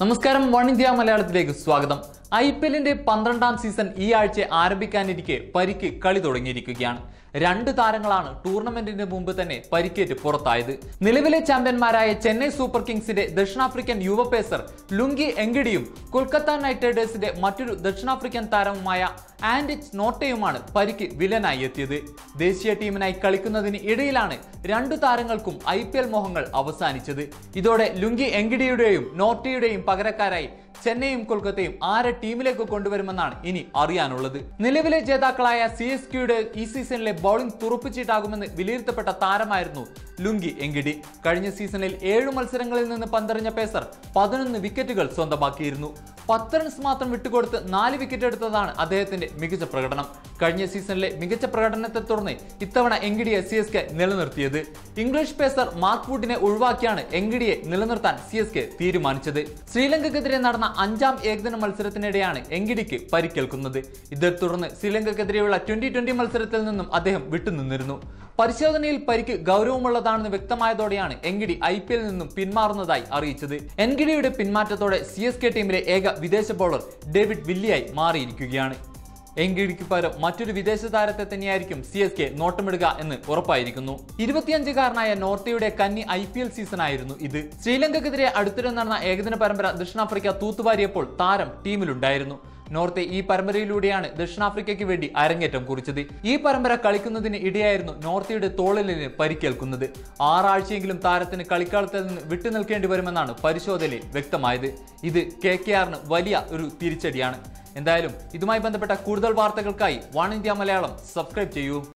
നമസ്കാരം one India മലയാളത്തിലേക്ക് സ്വാഗതം ഐ പി എല്ലിന്റെ പന്ത്രണ്ടാം സീസൺ ഈ ആഴ്ച ആരംഭിക്കാനിരിക്കെ പരിക്ക് കളി തുടങ്ങിയിരിക്കുകയാണ് രണ്ട് താരങ്ങളാണ് ടൂർണമെന്റിന് മുമ്പ് തന്നെ പരിക്കേറ്റ് പുറത്തായത് നിലവിലെ ചാമ്പ്യന്മാരായ ചെന്നൈ സൂപ്പർ കിങ്സിന്റെ ദക്ഷിണാഫ്രിക്കൻ യുവ പേസർ ലുങ്കി എങ്കിഡിയും കൊൽക്കത്ത നൈറ്റ് റൈഡേഴ്സിന്റെ മറ്റൊരു ദക്ഷിണാഫ്രിക്കൻ താരവുമായ ആൻഡിച്ച് നോട്ടയുമാണ് പരിക്ക് വില്ലനായി എത്തിയത് ദേശീയ ടീമിനായി കളിക്കുന്നതിന് ഇടയിലാണ് രണ്ടു താരങ്ങൾക്കും ഐ പി എൽ മോഹങ്ങൾ അവസാനിച്ചത് ഇതോടെ ലുങ്കി എങ്കിഡിയുടെയും നോട്ടയുടെയും പകരക്കാരായി ചെന്നൈയും കൊൽക്കത്തയും ആരെ ടീമിലേക്ക് കൊണ്ടുവരുമെന്നാണ് ഇനി അറിയാനുള്ളത് നിലവിലെ ജേതാക്കളായ സി എസ് കെയുടെ ഈ സീസണിലെ ബൗളിംഗ് തുറപ്പിച്ചിട്ടാകുമെന്ന് വിലയിരുത്തപ്പെട്ട താരമായിരുന്നു ലുങ്കി എങ്കിഡി കഴിഞ്ഞ സീസണിൽ ഏഴു മത്സരങ്ങളിൽ നിന്ന് പന്തെറിഞ്ഞ പേസർ പതിനൊന്ന് വിക്കറ്റുകൾ സ്വന്തമാക്കിയിരുന്നു പത്ത് റൺസ് മാത്രം വിട്ടുകൊടുത്ത് നാല് വിക്കറ്റ് എടുത്തതാണ് അദ്ദേഹത്തിന്റെ മികച്ച പ്രകടനം കഴിഞ്ഞ സീസണിലെ മികച്ച പ്രകടനത്തെ തുടർന്ന് ഇത്തവണ എങ്കിഡിയെ സി എസ് കെ നിലനിർത്തിയത് ഇംഗ്ലീഷ് പേസർ മാർക്ക് വുഡിനെ ഒഴിവാക്കിയാണ് എങ്കിഡിയെ നിലനിർത്താൻ സി എസ് കെ തീരുമാനിച്ചത് ശ്രീലങ്കക്കെതിരെ നടന്ന അഞ്ചാം ഏകദിന മത്സരത്തിനിടെയാണ് എങ്കിഡിക്ക് പരിക്കേൽക്കുന്നത് ഇതേ തുടർന്ന് ശ്രീലങ്കക്കെതിരെയുള്ള ട്വന്റി ട്വന്റി മത്സരത്തിൽ നിന്നും അദ്ദേഹം വിട്ടുനിന്നിരുന്നു പരിശോധനയിൽ പരിക്ക് ഗൗരവമുള്ളതാണെന്ന് വ്യക്തമായതോടെയാണ് എങ്കിഡി ഐ പി എല്ലിൽ നിന്നും പിന്മാറുന്നതായി അറിയിച്ചത് എൻഗിഡിയുടെ പിന്മാറ്റത്തോടെ സി എസ് കെ ടീമിലെ ഏക വിദേശ ബൗളർ ഡേവിഡ് വില്ലിയായി മാറിയിരിക്കുകയാണ് എങ്കിഡിക്ക് പകരം മറ്റൊരു വിദേശ താരത്തെ തന്നെയായിരിക്കും സി എസ് കെ നോട്ടമിടുക എന്ന് ഉറപ്പായിരിക്കുന്നു ഇരുപത്തിയഞ്ചുകാരനായ നോർത്തയുടെ കന്നി ഐ പി എൽ സീസൺ ആയിരുന്നു ഇത് ശ്രീലങ്കക്കെതിരെ അടുത്തിടെ നടന്ന ഏകദിന പരമ്പര ദക്ഷിണാഫ്രിക്ക തൂത്തുവാരിയപ്പോൾ താരം ടീമിലുണ്ടായിരുന്നു നോർത്തെ ഈ പരമ്പരയിലൂടെയാണ് ദക്ഷിണാഫ്രിക്കയ്ക്ക് വേണ്ടി അരങ്ങേറ്റം കുറിച്ചത് ഈ പരമ്പര കളിക്കുന്നതിന് ഇടയായിരുന്നു നോർത്തിയുടെ തോളിലിന് പരിക്കേൽക്കുന്നത് ആറാഴ്ചയെങ്കിലും താരത്തിന് കളിക്കളത്തിൽ നിന്ന് വിട്ടുനിൽക്കേണ്ടി വരുമെന്നാണ് പരിശോധനയിൽ വ്യക്തമായത് ഇത് കെ കെ ആറിന് വലിയ ഒരു തിരിച്ചടിയാണ് എന്തായാലും ഇതുമായി ബന്ധപ്പെട്ട കൂടുതൽ വാർത്തകൾക്കായി വൺ ഇന്ത്യ മലയാളം സബ്സ്ക്രൈബ് ചെയ്യൂ